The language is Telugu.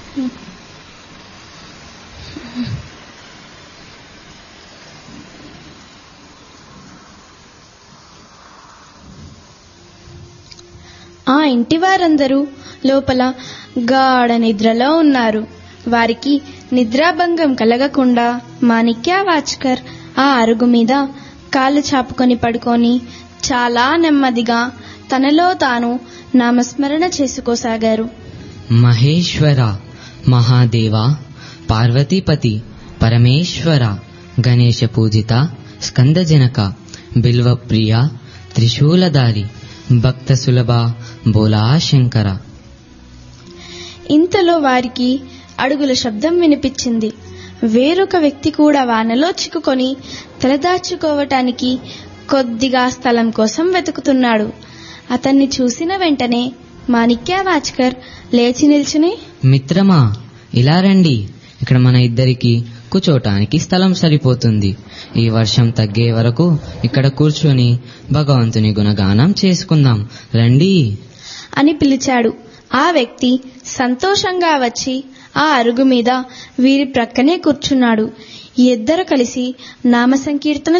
ఆ ఇంటి వారందరూ లోపల గాఢ నిద్రలో ఉన్నారు వారికి నిద్రాభంగం కలగకుండా మాణిక్య వాచ్కర్ ఆ అరుగు మీద కాళ్ళు చాపుకొని పడుకొని చాలా నెమ్మదిగా తనలో తాను నామస్మరణ చేసుకోసాగారు మహేశ్వర మహాదేవ పార్వతీపతి పరమేశ్వర గణేశ పూజిత స్కందజనక బిల్వప్రియ త్రిశూలధారి భక్త సులభ బోలా శంకర ఇంతలో వారికి అడుగుల శబ్దం వినిపించింది వేరొక వ్యక్తి కూడా వానలో చిక్కుకొని తలదాచుకోవటానికి కొద్దిగా స్థలం కోసం వెతుకుతున్నాడు అతన్ని చూసిన వెంటనే మాణిక్య వాచ్కర్ లేచి నిల్చుని మిత్రమా ఇలా రండి ఇక్కడ మన ఇద్దరికి కూర్చోటానికి స్థలం సరిపోతుంది ఈ వర్షం తగ్గే వరకు ఇక్కడ కూర్చొని భగవంతుని గుణగానం చేసుకుందాం రండి అని పిలిచాడు ఆ వ్యక్తి సంతోషంగా వచ్చి ఆ అరుగు మీద వీరి ప్రక్కనే కూర్చున్నాడు ఇద్దరు కలిసి నామ సంకీర్తన